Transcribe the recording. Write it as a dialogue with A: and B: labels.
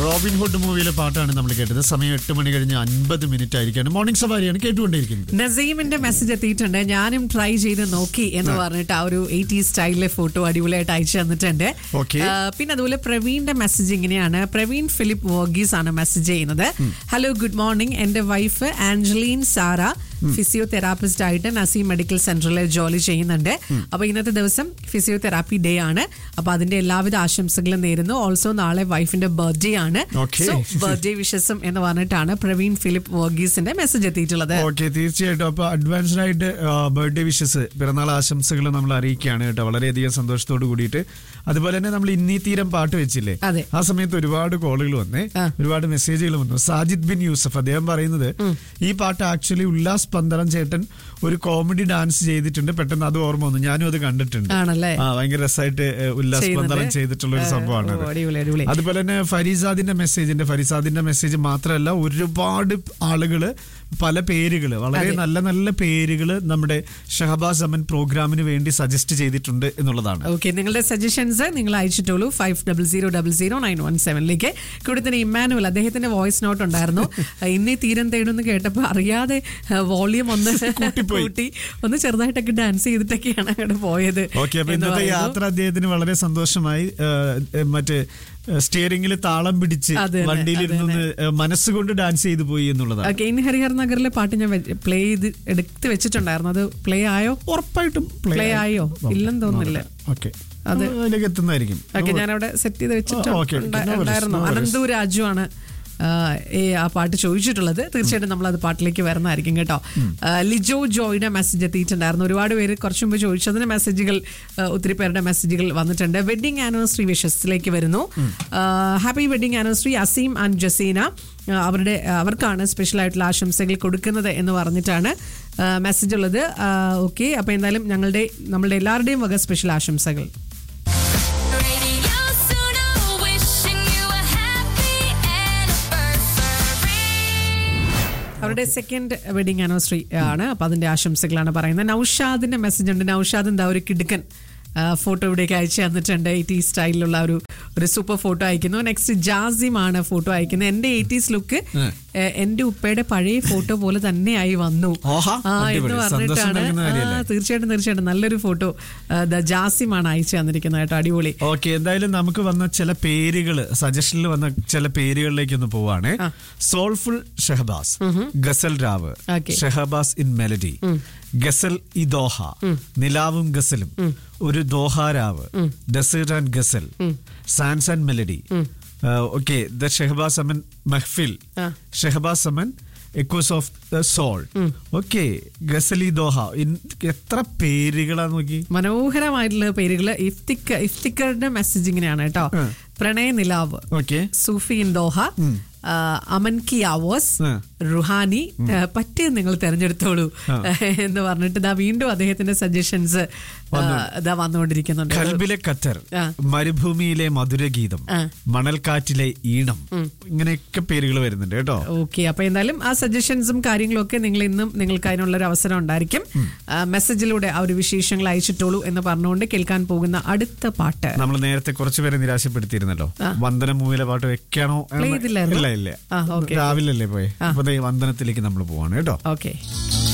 A: Robin Hood മൂവിയിലെ പാട്ടാണ് നമ്മൾ കേട്ടത് സമയം എട്ട് മണി കഴിഞ്ഞ് അൻപത് മിനിറ്റ് ആയിരിക്കാണ് മോർണിംഗ് സവാരിയാണ് കേട്ടുകൊണ്ടിരിക്കുന്നത്
B: നസീമിന്റെ മെസ്സേജ് എത്തിയിട്ടുണ്ട് ഞാനും ട്രൈ ചെയ്ത് നോക്കി എന്ന് പറഞ്ഞിട്ട് ആ ഒരു എയ്റ്റി സ്റ്റൈലിലെ ഫോട്ടോ അടിപൊളിയായിട്ട് അയച്ചു തന്നിട്ടുണ്ട്
A: Okay.
B: ആ, പിന്നെ അതുപോലെ പ്രവീണിന്റെ മെസ്സേജ് ഇങ്ങനെയാണ് പ്രവീൺ ഫിലിപ്പ് വർഗീസ് ആണ് മെസ്സേജ് ചെയ്യുന്നത് ഹലോ ഗുഡ് മോർണിംഗ് എന്റെ വൈഫ് ആഞ്ചലീൻ സാറ ഫിസിയോതെറാപ്പിസ്റ്റ് ആയിട്ട് നസീം മെഡിക്കൽ സെന്ററിൽ ജോലി ചെയ്യുന്നുണ്ട് അപ്പൊ ഇന്നത്തെ ദിവസം ഫിസിയോതെറാപ്പി ഡേ ആണ് അപ്പൊ അതിന്റെ എല്ലാവിധ ആശംസകളും നേരുന്നു ഓൾസോ നാളെ വൈഫിന്റെ ബർത്ത്ഡേ ആണ്
A: Okay.
B: ബർത്ത്ഡേ വിഷസം എന്ന് പറഞ്ഞിട്ടാണ് പ്രവീൺ ഫിലിപ്പ് വർഗീസിന്റെ മെസ്സേജ് എത്തിയിട്ടുള്ളത്
A: ഓക്കെ തീർച്ചയായിട്ടും അപ്പൊ അഡ്വാൻസ്ഡ് ആയിട്ട് ബർത്ത്ഡേ വിഷസ് പിറന്നാൾ ആശംസകൾ നമ്മൾ അറിയിക്കുകയാണ് കേട്ടോ വളരെയധികം സന്തോഷത്തോട് കൂടിയിട്ട് അതുപോലെ തന്നെ നമ്മൾ ഇന്നീ തീരം പാട്ട് വെച്ചില്ലേ
B: അതെ.
A: ആ സമയത്ത് ഒരുപാട് കോളുകൾ വന്നേ
B: ആ.
A: ഒരുപാട് മെസ്സേജുകൾ വന്നു സാജിദ് ബിൻ യൂസഫ് അദ്ദേഹം പറയുന്നത് ഈ പാട്ട് ആക്ച്വലി ഉല്ലാസ് പന്തളം ചേട്ടൻ ഒരു കോമഡി ഡാൻസ് ചെയ്തിട്ടുണ്ട് പെട്ടെന്ന് അത് ഓർമ്മ വന്നു ഞാനും അത് കണ്ടിട്ടുണ്ട്
B: ആണല്ലേ?
A: ആ ഭയങ്കര രസമായിട്ട് ഏഹ്, ഉല്ലാസ്
B: ചെയ്യുന്നത്?
A: പന്തളം ചെയ്തിട്ടുള്ള ഒരു
B: ആ,
A: സംഭവമാണ്
B: ഓ, അടിപൊളി, അടിപൊളി.
A: അതുപോലെ തന്നെ ഫരീസാദിന്റെ മെസ്സേജിന്റെ ഫരീസാദിന്റെ മെസ്സേജ് മാത്രമല്ല ഒരുപാട് ആളുകള് പല പേരുകള് വളരെ
B: അതെ.
A: നല്ല നല്ല പേരുകള് നമ്മുടെ ഷഹബാസ് അമൻ പ്രോഗ്രാമിന് വേണ്ടി സജസ്റ്റ് ചെയ്തിട്ടുണ്ട് എന്നുള്ളതാണ്
B: ഓക്കെ നിങ്ങളുടെ സജഷൻസ് നിങ്ങൾ അയച്ചിട്ടുള്ളൂ five double zero double zero nine one സെവനിലേക്ക് കൂടെ തന്നെ ഇമ്മാനുവൽ അദ്ദേഹത്തിന്റെ വോയിസ് നോട്ട് ഉണ്ടായിരുന്നു ഇന്നീ തീരം തേടുമെന്ന് കേട്ടപ്പോൾ അറിയാതെ വോളിയം ഒന്ന്
A: കൂട്ടിപ്പോയി.
B: കൂട്ടി ഒന്ന് ചെറുതായിട്ടൊക്കെ ഡാൻസ് ചെയ്തിട്ടൊക്കെയാണ് അങ്ങോട്ട് പോയത്
A: ഓക്കെ അപ്പൊ
B: എന്ന്
A: ഇന്നത്തെ
B: പറയുന്നു.
A: യാത്ര അദ്ദേഹത്തിന് വളരെ സന്തോഷമായി ഏഹ്, ഏഹ്, മറ്റേ സ്റ്റിയറിംഗിൽ താളം പിടിച്ച്
B: അത് തന്നെ,
A: വണ്ടിയിലിരുന്ന് ഏഹ്, മനസ്സുകൊണ്ട് ഡാൻസ് ചെയ്തു പോയി എന്നുള്ളതാണ്
B: ഓക്കെ ഇനി ഹരിഹർ നഗറിലെ പാട്ട് ഞാൻ പ്ലേ ചെയ്ത് എടുത്ത് വെച്ചിട്ടുണ്ടായിരുന്നു അത് പ്ലേ ആയോ
A: ഉറപ്പായിട്ടും
B: പ്ലേ ആയോ ഇല്ലെന്ന് തോന്നുന്നില്ല
A: ഓക്കെ
B: അത്
A: അതിലേക്ക് എത്തുന്നതായിരിക്കും
B: ഓക്കെ ഞാൻ അവിടെ സെറ്റ് ചെയ്ത് വെച്ചിട്ട്
A: ഓ, okay, okay.
B: ഉണ്ടാ-
A: No worries,
B: ഉണ്ടായിരുന്നു
A: no worries.
B: അനന്തു രാജു ആണ് ആ, ഈ ആ പാട്ട് ചോദിച്ചിട്ടുള്ളത് തീർച്ചയായിട്ടും നമ്മൾ അത് പാട്ടിലേക്ക് വരുന്നതായിരിക്കും കേട്ടോ ആ, ലിജോ ജോയുടെ മെസ്സേജ് എത്തിയിട്ടുണ്ടായിരുന്നു ഒരുപാട് പേര് കുറച്ചു മുമ്പ് ചോദിച്ചതിന് മെസ്സേജുകൾ ആ, ഒത്തിരി പേരുടെ മെസ്സേജുകൾ വന്നിട്ടുണ്ട് വെഡിങ് ആനിവേഴ്സറി വിഷസിലേക്ക് വരുന്നു happy wedding anniversary Aseem and Jaseena ആ, അവരുടെ അവർക്കാണ് സ്പെഷ്യൽ ആയിട്ടുള്ള ആശംസകൾ കൊടുക്കുന്നത് എന്ന് പറഞ്ഞിട്ടാണ് മെസ്സേജ് ഉള്ളത് ഓക്കെ അപ്പൊ എന്തായാലും ഞങ്ങളുടെ നമ്മളുടെ എല്ലാവരുടെയും വക സ്പെഷ്യൽ ആശംസകൾ
C: Radio Suno, wishing you a happy anniversary.
B: അവരുടെ സെക്കൻഡ് വെഡിങ് ആനിവേഴ്സറി ആണ് അപ്പൊ അതിന്റെ ആശംസകളാണ് പറയുന്നത് നൌഷാദിന്റെ മെസ്സേജ് ഉണ്ട് നൌഷാദ് എന്താ ഒരു കിടുക്കൻ ഫോട്ടോ ഇവിടേക്ക് അയച്ചു തന്നിട്ടുണ്ട് എയ്റ്റീസ് സ്റ്റൈലിലുള്ള ഒരു ഒരു സൂപ്പർ ഫോട്ടോ അയക്കുന്നു നെക്സ്റ്റ് ജാസിം ആണ് ഫോട്ടോ അയക്കുന്നത് എന്റെ എയ്റ്റീസ് ലുക്ക് എന്റെ ഉപ്പയുടെ പഴയ ഫോട്ടോ പോലെ തന്നെയായി വന്നു
A: ഓഹാ,
B: ആ, എന്ന്
A: അടിപൊളി. സന്തോഷം
B: പറഞ്ഞിട്ടാണ്
A: നൽകുന്ന കാര്യമല്ലേ?
B: ആ, തീർച്ചയായിട്ടും തീർച്ചയായിട്ടും നല്ലൊരു ഫോട്ടോ ജാസിം ആണ് അയച്ചു തന്നിരിക്കുന്നത് കേട്ടോ അടിപൊളി
A: ഓക്കെ എന്തായാലും നമുക്ക് വന്ന ചില പേരുകള് സജഷനിൽ വന്ന ചില പേരുകളിലേക്ക് ഒന്ന് പോവാണ് സോൾഫുൾ ഷഹബാസ് ഗസൽ രാവ്
B: Okay.
A: Shahbaz in melody ghazal ഇ ദോഹ നിലാവും ഗസലും ഒരു ദോഹ രാവ് desert and ghazal sands and melody okay the Shahbaz Aman Mahfil
B: ആ.
A: Shahbaz Aman echoes of the soul okay ഗസലി ദോഹ ഇൻ- എത്ര പേരുകളാ നോക്കി
B: മനോഹരമായിട്ടുള്ള പേരുകള് ഇഫ്തിക്ക ഇഫ്തിക്കറുടെ മെസ്സേജ് ഇങ്ങനെയാണ് കേട്ടോ
A: ആ.
B: പ്രണയ നിലാവ്
A: ഓക്കെ
B: സൂഫി ഇൻ ദോഹ ആ, അമൻ കി ആവോസ്
A: ആ.
B: റുഹാനി ആ, പറ്റിയത് നിങ്ങൾ തെരഞ്ഞെടുത്തോളൂ എന്ന് പറഞ്ഞിട്ട് ഇതാ വീണ്ടും അദ്ദേഹത്തിന്റെ സജഷൻസ് ഇതാ വന്നുകൊണ്ടിരിക്കുന്നുണ്ട്
A: കൽബിലെ ഖത്തർ
B: ആ.
A: മരുഭൂമിയിലെ മധുരഗീതം
B: ആ.
A: മണൽക്കാറ്റിലെ ഈണം ഇങ്ങനെയൊക്കെ പേരുകൾ വരുന്നുണ്ട് കേട്ടോ
B: ഓക്കെ അപ്പൊ എന്തായാലും ആ സജഷൻസും കാര്യങ്ങളും ഒക്കെ നിങ്ങൾ ഇന്നും നിങ്ങൾക്ക് അതിനുള്ള ഒരു അവസരം ഉണ്ടായിരിക്കും ആ, മെസ്സേജിലൂടെ ആ ഒരു വിശേഷങ്ങൾ അയച്ചിട്ടോളൂ എന്ന് പറഞ്ഞുകൊണ്ട് കേൾക്കാൻ പോകുന്ന അടുത്ത പാട്ട്
A: നമ്മൾ നേരത്തെ കുറച്ചുപേരെ നിരാശപ്പെടുത്തിയിരുന്നല്ലോ വന്ദന മൂവിയിലെ പാട്ട് വെക്കണോ എന്ന്
B: Play ചെയ്തില്ലായിരുന്നോ?
A: ഇല്ല ഇല്ല
B: ആ, okay.
A: രാവിലെ അല്ലേ പോയെ അപ്പൊ ദേ വന്ദനത്തിലേക്ക് നമ്മൾ പോവാണ് കേട്ടോ
B: ഓക്കെ